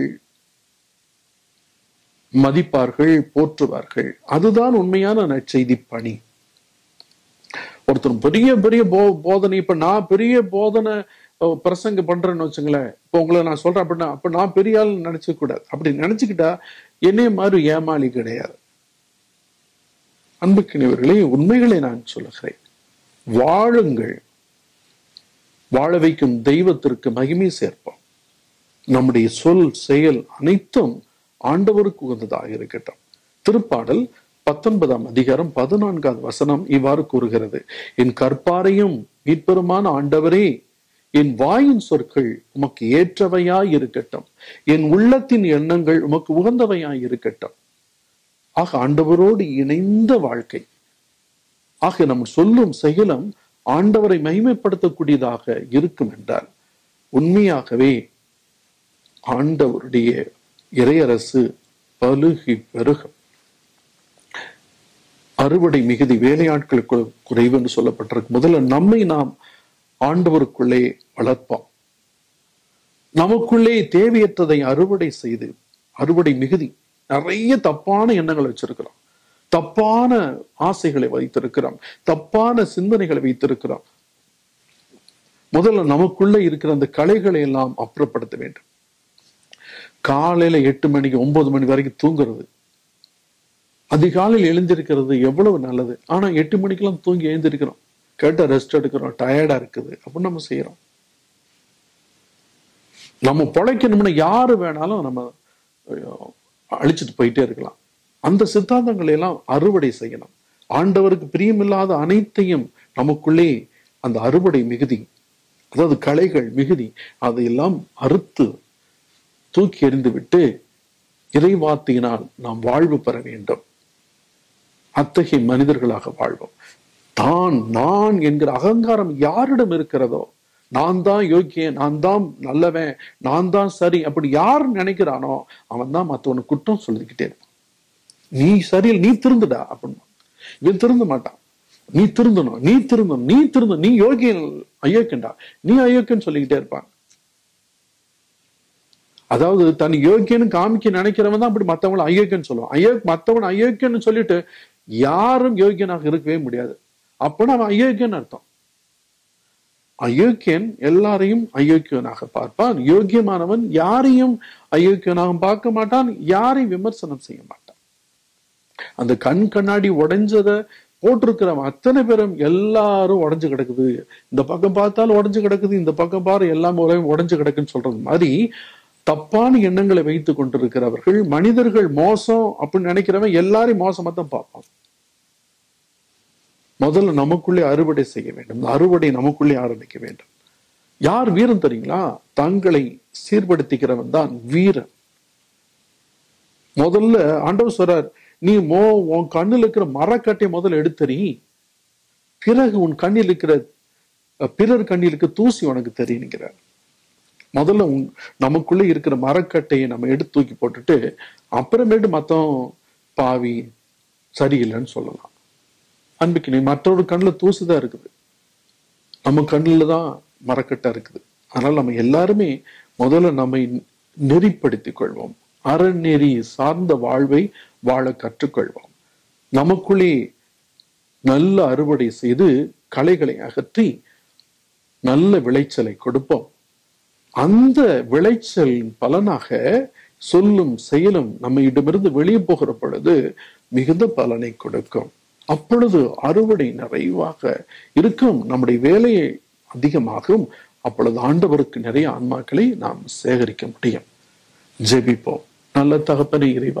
மதிப்பார்கள் போற்றுவார்கள் அதுதான் உண்மையான நற்செய்தி பணி ஒருத்தர் பெரிய பெரிய போ போதனை இப்ப நான் பெரிய போதனை அஹ், பிரசங்க பண்றேன்னு வச்சுங்களேன் இப்ப உங்களை நான் சொல்றேன் அப்படின்னா அப்ப நான் பெரிய ஆள் நினைச்சுக்க கூடாது அப்படி நினைச்சுக்கிட்டா என்னைய மாதிரி ஏமாளி கிடையாது அன்புக்கினவர்களே உண்மைகளை நான் சொல்லுகிறேன் வாழுங்கள் வாழ வைக்கும் தெய்வத்திற்கு மகிமை சேர்ப்போம் நம்முடைய சொல் செயல் அனைத்தும் ஆண்டவருக்கு உகந்ததாக இருக்கட்டும் திருப்பாடல் பத்தொன்பதாம் அதிகாரம் பதினான்காவது வசனம் இவ்வாறு கூறுகிறது என் கற்பாரையும் மீட்பெருமான ஆண்டவரே என் வாயின் சொற்கள் உமக்கு ஏற்றவையாய் இருக்கட்டும் என் உள்ளத்தின் எண்ணங்கள் உமக்கு உகந்தவையாய் இருக்கட்டும் ஆக ஆண்டவரோடு இணைந்த வாழ்க்கை ஆக நம்ம சொல்லும் செயலும் ஆண்டவரை மகிமைப்படுத்தக்கூடியதாக இருக்கும் என்றால் உண்மையாகவே ஆண்டவருடைய இறையரசு பலுகி பெருகும் அறுவடை மிகுதி வேலையாட்கள் கு- குறைவு என்று சொல்லப்பட்டிருக்கு முதல்ல நம்மை நாம் ஆண்டவருக்குள்ளே வளர்ப்போம் நமக்குள்ளே தேவையற்றதை அறுவடை செய்து அறுவடை மிகுதி நிறைய தப்பான எண்ணங்களை வச்சிருக்கிறோம் தப்பான ஆசைகளை வைத்திருக்கிறோம் தப்பான சிந்தனைகளை வைத்திருக்கிறோம் முதல்ல நமக்குள்ள இருக்கிற அந்த கலைகளை எல்லாம் அப்புறப்படுத்த வேண்டும் காலையில எட்டு மணிக்கு ஒன்பது மணி வரைக்கும் தூங்குறது அதிகாலையில் எழுந்திருக்கிறது எவ்வளவு நல்லது ஆனா எட்டு மணிக்கெல்லாம் தூங்கி எழுந்திருக்கிறோம் கேட்ட ரெஸ்ட் எடுக்கிறோம் டயர்டா இருக்குது அப்படின்னு நம்ம செய்யறோம் நம்ம பொழைக்கணும்னா யாரு வேணாலும் நம்ம அஹ், அழிச்சிட்டு போயிட்டே இருக்கலாம் அந்த சித்தாந்தங்களை எல்லாம் அறுவடை செய்யணும் ஆண்டவருக்கு பிரியமில்லாத அனைத்தையும் நமக்குள்ளே அந்த அறுவடை மிகுதி அதாவது களைகள் மிகுதி அதையெல்லாம் அறுத்து தூக்கி எறிந்து விட்டு இறைவார்த்தையினால் நாம் வாழ்வு பெற வேண்டும் அத்தகைய மனிதர்களாக வாழ்வோம் தான் நான் என்கிற அகங்காரம் யாரிடம் இருக்கிறதோ நான் தான் யோக்கியன் நான் தான் நல்லவன் நான் தான் சரி அப்படி யார் நினைக்கிறானோ அவன் தான் மற்றவனு குற்றம் சொல்லிக்கிட்டே இருப்பான் நீ சரியில் நீ திருந்துடா அப்படின்னு இவன் திருந்த மாட்டான் நீ திருந்தணும் நீ திருந்தணும் நீ திருந்தணும் நீ யோகியன் அயோக்கியன்டா நீ அயோக்கியன்னு சொல்லிக்கிட்டே இருப்பான் அதாவது தன் யோக்கியன்னு காமிக்க நினைக்கிறவன் தான் அப்படி மத்தவங்களை அயோக்கியன்னு சொல்லுவான் ஐயோ மத்தவன் அயோக்கியன்னு சொல்லிட்டு யாரும் யோக்கியனாக இருக்கவே முடியாது அப்பனா அவன் அயோக்கியன் அர்த்தம் அயோக்கியன் எல்லாரையும் அயோக்கியனாக பார்ப்பான் யோக்கியமானவன் யாரையும் அயோக்கியனாக பார்க்க மாட்டான் யாரையும் விமர்சனம் செய்ய மாட்டான் அந்த கண் கண்ணாடி உடைஞ்சத போட்டிருக்கிறவன் அத்தனை பேரும் எல்லாரும் உடைஞ்சு கிடக்குது இந்த பக்கம் பார்த்தாலும் உடைஞ்சு கிடக்குது இந்த பக்கம் பாரு எல்லாம் ஒரே உடைஞ்சு கிடக்குன்னு சொல்றது மாதிரி தப்பான எண்ணங்களை வைத்துக் கொண்டிருக்கிறவர்கள் மனிதர்கள் மோசம் அப்படின்னு நினைக்கிறவன் எல்லாரையும் மோசமா தான் பார்ப்பான் முதல்ல நமக்குள்ளே அறுவடை செய்ய வேண்டும் இந்த அறுவடை நமக்குள்ளே ஆரம்பிக்க வேண்டும் யார் வீரன் தெரியுங்களா தங்களை சீர்படுத்திக்கிறவன் தான் வீரன் முதல்ல ஆண்டவர் சொல்றார் நீ மோ உன் கண்ணில் இருக்கிற மரக்கட்டை முதல்ல எடுத்தறி பிறகு உன் கண்ணில் இருக்கிற அஹ், பிறர் கண்ணில் இருக்க தூசி உனக்கு தெரியுங்கிறார் முதல்ல உன் நமக்குள்ள இருக்கிற மரக்கட்டையை நம்ம எடுத்து தூக்கி போட்டுட்டு அப்புறமேட்டு மத்தம் பாவி சரியில்லைன்னு சொல்லலாம் அன்பிக்கு நீ மற்றொரு கண்ணில் தூசு தான் இருக்குது நம்ம கண்ணில் தான் மரக்கட்டை இருக்குது அதனால நம்ம எல்லாருமே முதல்ல நம்மை நெறிப்படுத்திக் கொள்வோம் அறநெறி சார்ந்த வாழ்வை வாழ கற்றுக்கொள்வோம் நமக்குள்ளே நல்ல அறுவடை செய்து களைகளை அகற்றி நல்ல விளைச்சலை கொடுப்போம் அந்த விளைச்சலின் பலனாக சொல்லும் செயலும் நம்மிடமிருந்து வெளியே போகிற பொழுது மிகுந்த பலனை கொடுக்கும் அப்பொழுது அறுவடை நிறைவாக இருக்கும் நம்முடைய வேலையை அதிகமாகும் அப்பொழுது ஆண்டவருக்கு நிறைய ஆன்மாக்களை நாம் சேகரிக்க முடியும் ஜெபிப்போம் நல்ல தகப்பனே இறைவா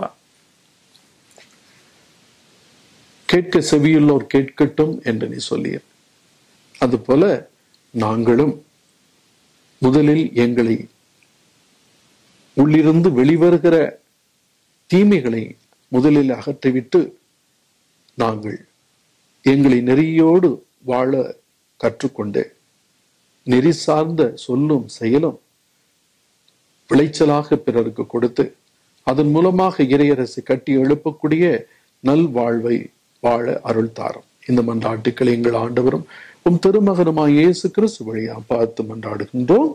கேட்க செவியுள்ளோர் கேட்கட்டும் என்று நீ சொல்லியர் அதுபோல நாங்களும் முதலில் எங்களை உள்ளிருந்து வெளிவருகிற தீமைகளை முதலில் அகற்றிவிட்டு நாங்கள் எங்களை நெறியோடு வாழ கற்றுக்கொண்டு நெறி சார்ந்த சொல்லும் செயலும் விளைச்சலாக பிறருக்கு கொடுத்து அதன் மூலமாக இறையரசை கட்டி எழுப்பக்கூடிய நல் வாழ்வை வாழ அருள் தாரும் இந்த மன்றாட்டுக்களை எங்கள் ஆண்டவரும் உம் திருமகனுமாய் இயேசு கிறிஸ்து வழியா பார்த்து மன்றாடுகின்றோம்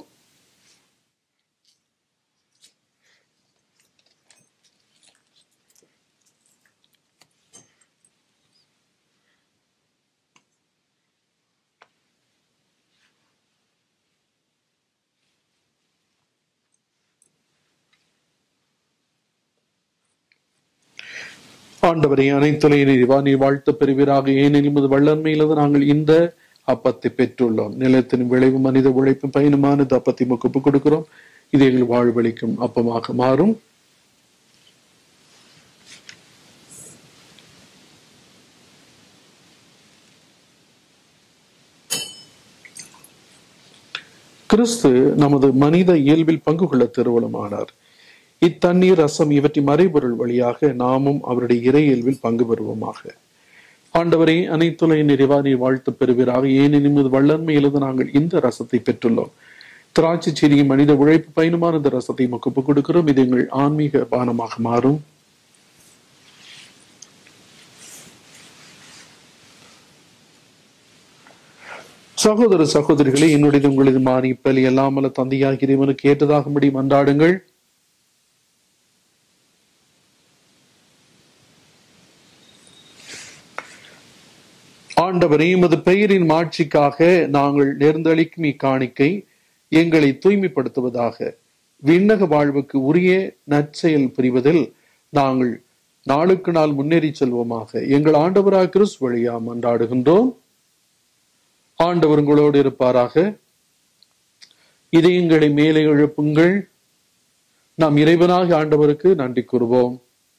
ஆண்டவரை அனைத்துலை நீவா நீ வாழ்த்து பெறுவீராக ஏனெனில் உமது வல்லன்மையிலிருந்து நாங்கள் இந்த அப்பத்தை பெற்றுள்ளோம் நிலத்தின் விளைவு மனித உழைப்பும் பயனுமானது அப்பத்தை முக்குப்பு கொடுக்கிறோம் இது எங்கள் வாழ்வழிக்கும் அப்பமாக மாறும் கிறிஸ்து நமது மனித இயல்பில் பங்கு கொள்ள திருவுளமானார் இத்தண்ணீர் ரசம் இவற்றின் மறைபொருள் வழியாக நாமும் அவருடைய இறை இயல்பில் பங்கு பெறுவோமாக ஆண்டவரே அனைத்துலை நிறைவா நீ வாழ்த்து பெறுவீராக ஏனெனில் நிமிது வல்லன்மையிலிருந்து நாங்கள் இந்த ரசத்தை பெற்றுள்ளோம் திராட்சை செடியும் மனித உழைப்பு பயனுமான இந்த ரசத்தை மக்குப்பு கொடுக்கிறோம் இது எங்கள் ஆன்மீக பானமாக மாறும் சகோதர சகோதரிகளே என்னுடைய உங்களது மாறி பலி எல்லாமல தந்தையாகிய இறைவனுக்கு ஏற்றதாகும்படி மன்றாடுங்கள் ஆண்டவரே எமது பெயரின் மாட்சிக்காக நாங்கள் நேர்ந்தளிக்கும் இக்காணிக்கை எங்களை தூய்மைப்படுத்துவதாக விண்ணக வாழ்வுக்கு உரிய நற்செயல் புரிவதில் நாங்கள் நாளுக்கு நாள் முன்னேறி செல்வோமாக எங்கள் ஆண்டவராக கிறிஸ் வழியா மன்றாடுகின்றோம் ஆண்டவர் உங்களோடு இருப்பாராக இதயங்களை மேலே எழுப்புங்கள் நாம் இறைவனாக ஆண்டவருக்கு நன்றி கூறுவோம்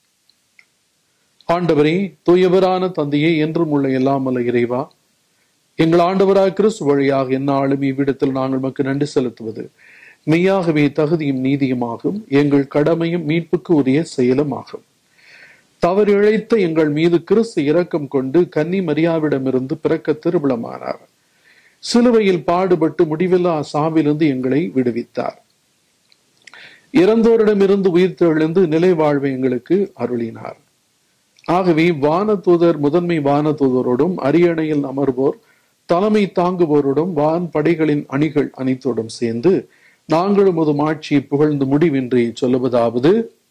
ஆண்டவரே தூயவரான தந்தையே என்றும் உள்ள எல்லாம் அல்ல இறைவா எங்கள் ஆண்டவராக கிறிஸ்து வழியாக எந்நாளும் இவ்விடத்தில் நாங்கள் நமக்கு நன்றி செலுத்துவது மெய்யாகவே தகுதியும் நீதியுமாகும் எங்கள் கடமையும் மீட்புக்கு உரிய செயலும் ஆகும் தவறு இழைத்த எங்கள் மீது கிறிஸ்து இரக்கம் கொண்டு கன்னி மரியாவிடமிருந்து பிறக்க திருவிழமானார் சிலுவையில் பாடுபட்டு முடிவில்லா சாவிலிருந்து எங்களை விடுவித்தார் இறந்தோரிடமிருந்து உயிர் தெழுந்து நிலை வாழ்வை எங்களுக்கு அருளினார் ஆகவே வானதூதர் முதன்மை வானதூதரோடும் அரியணையில் அமர்வோர் தலைமை தாங்குவோரோடும் வான் படைகளின் அணிகள் அனைத்தோடும் சேர்ந்து நாங்களும் ஒரு மாட்சியை புகழ்ந்து முடிவின்றி சொல்லுவதாவது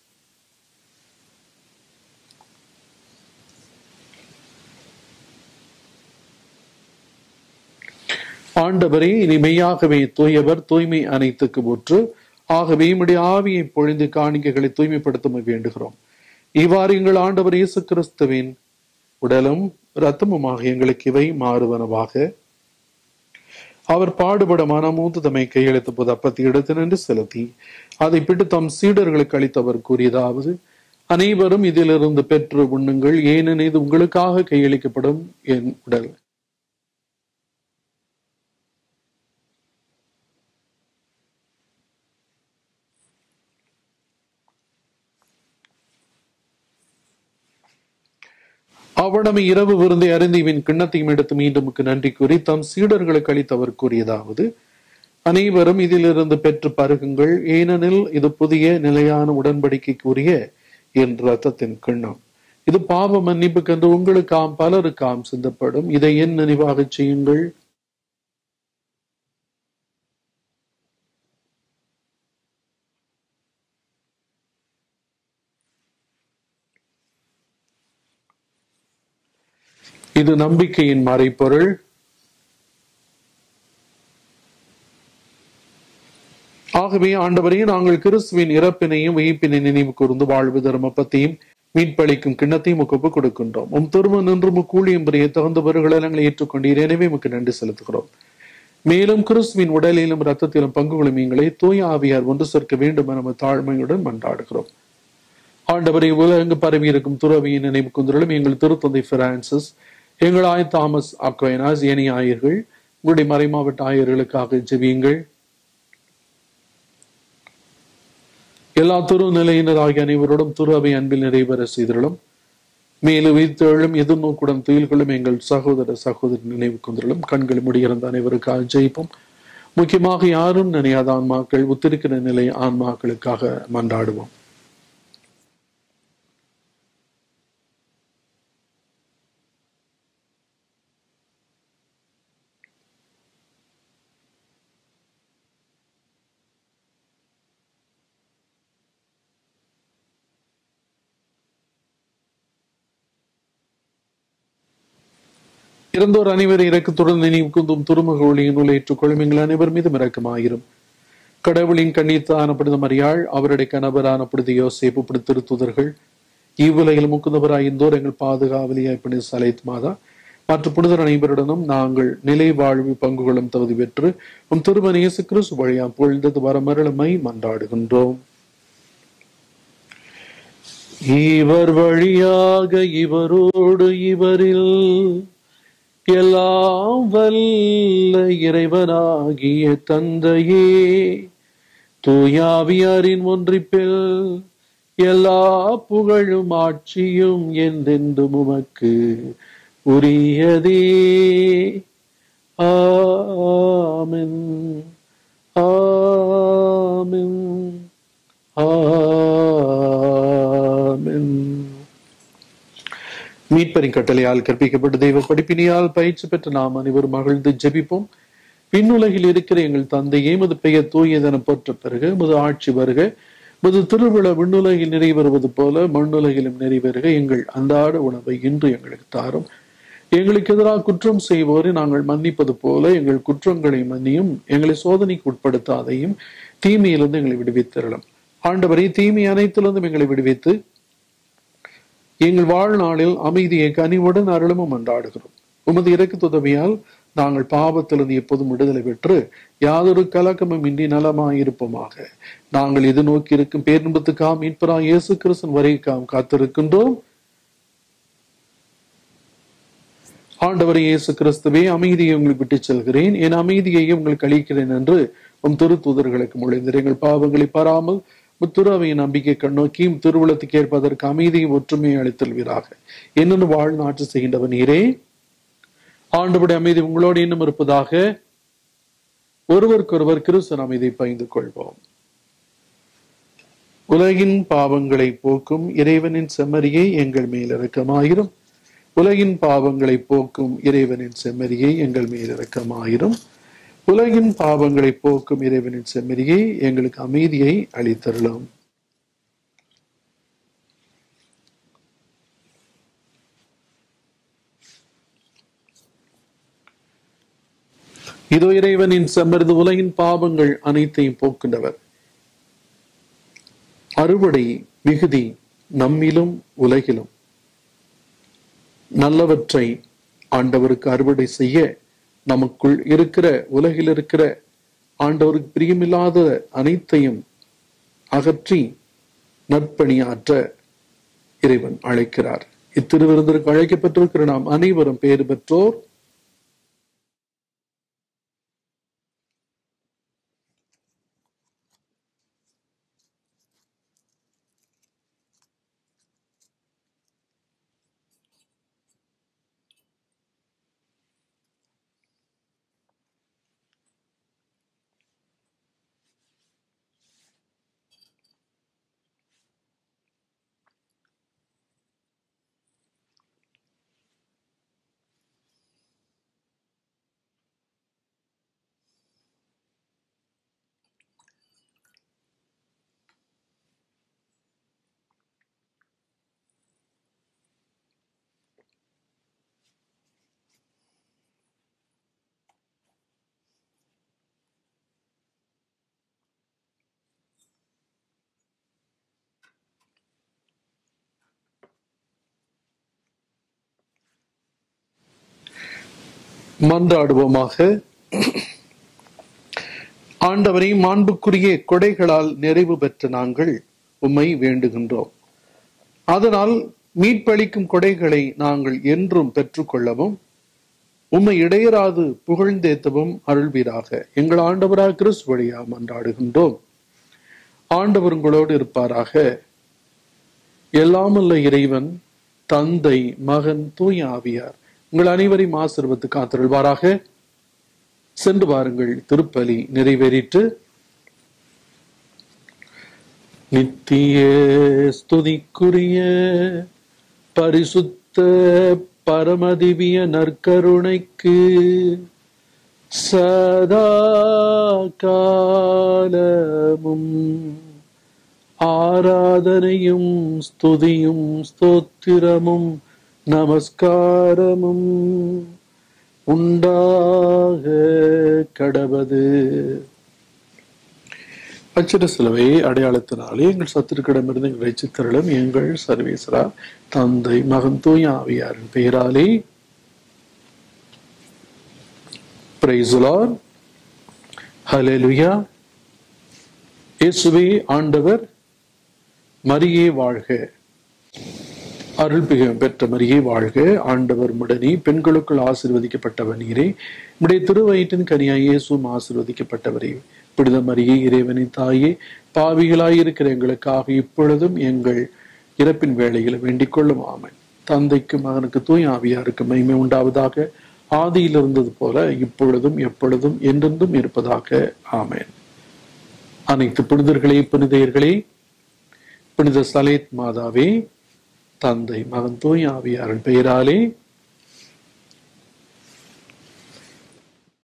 ஆண்டவரே இனிமையாகவே தூயவர் தூய்மை அனைத்துக்கு முற்று ஆகவே இம்முடைய ஆவியை பொழிந்து காணிக்கைகளை தூய்மைப்படுத்த வேண்டுகிறோம் இவ்வாறு எங்கள் ஆண்டவர் இயேசு கிறிஸ்துவின் உடலும் இரத்தமுமாக எங்களுக்கு இவை மாறுவனவாக அவர் பாடுபட மனமூந்து தம்மை கையெழுத்த போது அப்பத்தை எடுத்து நின்று செலுத்தி அதை பிட்டு தம் சீடர்களுக்கு அளித்தவர் கூறியதாவது அனைவரும் இதிலிருந்து பெற்று உண்ணுங்கள் ஏனெனில் இது உங்களுக்காக கையளிக்கப்படும் என் உடல் அவனமை இரவு விருந்தை அறிந்து இவன் கிண்ணத்தையும் எடுத்து மீண்டும் நன்றி கூறி தம் சீடர்களுக்கு அளித்தவர் கூறியதாவது அனைவரும் இதிலிருந்து பெற்று பருகுங்கள் ஏனெனில் இது புதிய நிலையான உடன்படிக்கைக்குரிய என் ரத்தத்தின் கிண்ணம் இது பாவ மன்னிப்புக்கென்று உங்களுக்காம் பலருக்காம் சிந்தப்படும் இதை என் நினைவாக செய்யுங்கள் இது நம்பிக்கையின் மறைப்பொருள் ஆகவே ஆண்டவரே நாங்கள் கிறிஸ்துவின் இறப்பினையும் உயிர்ப்பினை நினைவு கூர்ந்து வாழ்வு தர்மப்பத்தையும் மீட்பளிக்கும் கிண்ணத்தையும் ஒப்பு கொடுக்கின்றோம் உம் திரும்ப நின்று முக்கூலியும் புரிய தகுந்தவர்களை நாங்கள் ஏற்றுக்கொண்டீர் எனவே உமக்கு நன்றி செலுத்துகிறோம் மேலும் கிறிஸ்துவின் உடலிலும் ரத்தத்திலும் பங்குகளும் எங்களை தூய ஆவியார் ஒன்று சேர்க்க வேண்டும் என நம்ம தாழ்மையுடன் மன்றாடுகிறோம் ஆண்டவரை உலகங்கு பரவி இருக்கும் துறவியின் நினைவு குந்திரலும் எங்கள் திருத்தந்தை பிரான்சிஸ் எங்கள் ஆய் தாமஸ் அக்வைனாஸ் ஏனைய ஆயர்கள் உங்களுடைய மறைமாவட்ட ஆயர்களுக்காக ஜெபியுங்கள் எல்லா துரு நிலையினராகிய அனைவரோடும் துரு அவை அன்பில் நிறைவேற செய்திருளும் மேலும் வைத்தெழும் எதிர்நோக்குடன் துயில்களும் எங்கள் சகோதர சகோதரி நினைவு கொண்டிருளும் கண்கள் முடிகிறந்த அனைவருக்காக ஜெயிப்போம் முக்கியமாக யாரும் நினையாத ஆன்மாக்கள் உத்திருக்கிற நிலை ஆன்மாக்களுக்காக மன்றாடுவோம் இறந்தோர் அனைவரும் இறக்கத்துடன் நினைவு குந்தும் துருமுக ஒளியினுள் ஏற்றுக்கொள்ளும் எங்கள் அனைவர் மீதும் இரக்கமாயிரும் கடவுளின் கண்ணீத்தான புனித மரியாள் அவருடைய கணவரான புனித யோசேப்பு புனித திருத்துதர்கள் இவ்வுலகில் முக்குந்தவராய் இந்தோர் எங்கள் பாதுகாவலியாய் புனித சலைத் மாதா மற்ற புனிதர் அனைவருடனும் நாங்கள் நிலை வாழ்வு பங்குகளும் தகுதி பெற்று உம் திருமண இயேசு கிறிஸ்து வழியா பொழுந்தது வரமருளமை மன்றாடுகின்றோம் இவர் வழியாக இவரோடு இவரில் எல்லாம் வல்ல இறைவனாகிய தந்தையே தூயாவியாரின் ஒன்றிப்பில் எல்லா புகழும் ஆட்சியும் என்றென்றும் உமக்கு உரியதே ஆமென் ஆமென் ஆமென் மீட்பரின் கட்டளையால் கற்பிக்கப்பட்ட தெய்வ படிப்பினியால் பயிற்சி பெற்ற நாம் அனைவரும் மகிழ்ந்து ஜெபிப்போம் விண்ணுலகில் இருக்கிற எங்கள் தந்தையே மது பெயர் தூயதென போற்ற பிறகு முது ஆட்சி வருக முது திருவிழா விண்ணுலகில் நிறைவேறுவது போல மண்ணுலகிலும் நிறைவேறுக எங்கள் அன்றாட உணவை இன்று எங்களுக்கு தாரும் எங்களுக்கு எதிராக குற்றம் செய்வோரை நாங்கள் மன்னிப்பது போல எங்கள் குற்றங்களை மன்னியும் எங்களை சோதனைக்கு உட்படுத்தாதையும் தீமையிலிருந்து எங்களை விடுவித்திரலாம் ஆண்டவரை தீமை அனைத்திலிருந்தும் எங்களை விடுவித்து எங்கள் வாழ்நாளில் அமைதியை கனிவுடன் அருளமும் அன்றாடுகிறோம் உமது இறக்கு உதவியால் நாங்கள் பாவத்திலிருந்து எப்போதும் விடுதலை பெற்று யாதொரு கலக்கமும் இன்றி நலமாயிருப்போமாக நாங்கள் இது நோக்கி இருக்கும் பேரின்பத்துக்காக மீட்பரா இயேசு கிறிஸ்தன் வரைக்காம் காத்திருக்கின்றோம் ஆண்டவரை இயேசு கிறிஸ்துவே அமைதியை உங்களுக்கு விட்டுச் செல்கிறேன் என் அமைதியை உங்களுக்கு அளிக்கிறேன் என்று உம் திருத்தூதர்களுக்கு மொழிந்தர் எங்கள் பாவங்களை பாராமல் முத்துராவையின் நம்பிக்கை கண்ணோக்கியும் திருவுளத்துக்கு ஏற்பதற்கு அமைதியும் ஒற்றுமையை அளித்தல்வீராக என்னென்னு வாழ்நாட்டு செய்கின்றவன் நீரே ஆண்டவருடைய அமைதி உங்களோடு இன்னும் இருப்பதாக ஒருவருக்கொருவர் கிறிஸ்தன் அமைதி பகிர்ந்து கொள்வோம் உலகின் பாவங்களை போக்கும் இறைவனின் செம்மறியை எங்கள் மேல் இறக்கமாயிரும் உலகின் பாவங்களை போக்கும் இறைவனின் செம்மறியை எங்கள் மேல் இறக்கமாயிரும் உலகின் பாவங்களை போக்கும் இறைவனின் செம்மறியை எங்களுக்கு அமைதியை அளித்தருளும் இதோ இறைவனின் செம்மருது உலகின் பாவங்கள் அனைத்தையும் போக்கின்றவர் அறுவடை மிகுதி நம்மிலும் உலகிலும் நல்லவற்றை ஆண்டவருக்கு அறுவடை செய்ய நமக்குள் இருக்கிற உலகில் இருக்கிற ஆண்டவருக்கு பிரியமில்லாத அனைத்தையும் அகற்றி நற்பணியாற்ற இறைவன் அழைக்கிறார் இத்திருவிருந்திற்கு அழைக்கப்பட்டிருக்கிற நாம் அனைவரும் பேறு பெற்றோர் மன்றாடுவோமாக ஆண்டவரை மாண்புக்குரிய கொடைகளால் நிறைவு பெற்ற நாங்கள் உம்மை வேண்டுகின்றோம் அதனால் மீட்பளிக்கும் கொடைகளை நாங்கள் என்றும் பெற்றுக்கொள்ளவும் உம்மை இடையராது புகழ்ந்தேத்தவும் அருள்வீராக எங்கள் ஆண்டவராக கிறிஸ்து வழியா மன்றாடுகின்றோம் ஆண்டவர் உங்களோடு இருப்பாராக எல்லாமல்ல இறைவன் தந்தை மகன் தூய ஆவியார் உங்கள் அனைவரையும் ஆசிர்வத்து காத்திருள்வாராக சென்று வாருங்கள் திருப்பலி நிறைவேறிற்று நித்திய ஸ்துதிக்குரிய பரிசுத்த பரமதிவிய நற்கருணைக்கு சதா காலமும் ஆராதனையும் ஸ்துதியும் ஸ்தோத்திரமும் நமஸ்காரமும் உண்டாக கடவது அச்சிட சிலுவை அடையாளத்தினாலே எங்கள் சத்துருக்கிடமிருந்து எங்கள் ரசித்தருளும் எங்கள் சர்வேஸ்வரா தந்தை மகன் தூய ஆவியாரின் பெயராலே பிரைசுலார் ஹலெலுயா இயேசுவே ஆண்டவர் மரியே வாழ்க அருள் பெற்ற மரியே வாழ்க ஆண்டவர் முடனி பெண்களுக்குள் ஆசிர்வதிக்கப்பட்டவர் நீரே உடைய திருவயிற்றின் கனியாய் இயேசுவும் ஆசிர்வதிக்கப்பட்டவரே புனித மரியே இறைவனின் தாயே பாவிகளாய் இருக்கிற எங்களுக்காக இப்பொழுதும் எங்கள் இறப்பின் வேளையில் வேண்டிக் கொள்ளும் ஆமன் தந்தைக்கு மகனுக்கு தூய் ஆவியாருக்கு மகிமை உண்டாவதாக ஆதியில் இருந்தது போல இப்பொழுதும் எப்பொழுதும் என்றென்றும் இருப்பதாக ஆமேன் அனைத்து புனிதர்களே புனிதையர்களே புனித சலேத் மாதாவே தந்தை மகன் தூய் ஆவியாரின் பெயராலே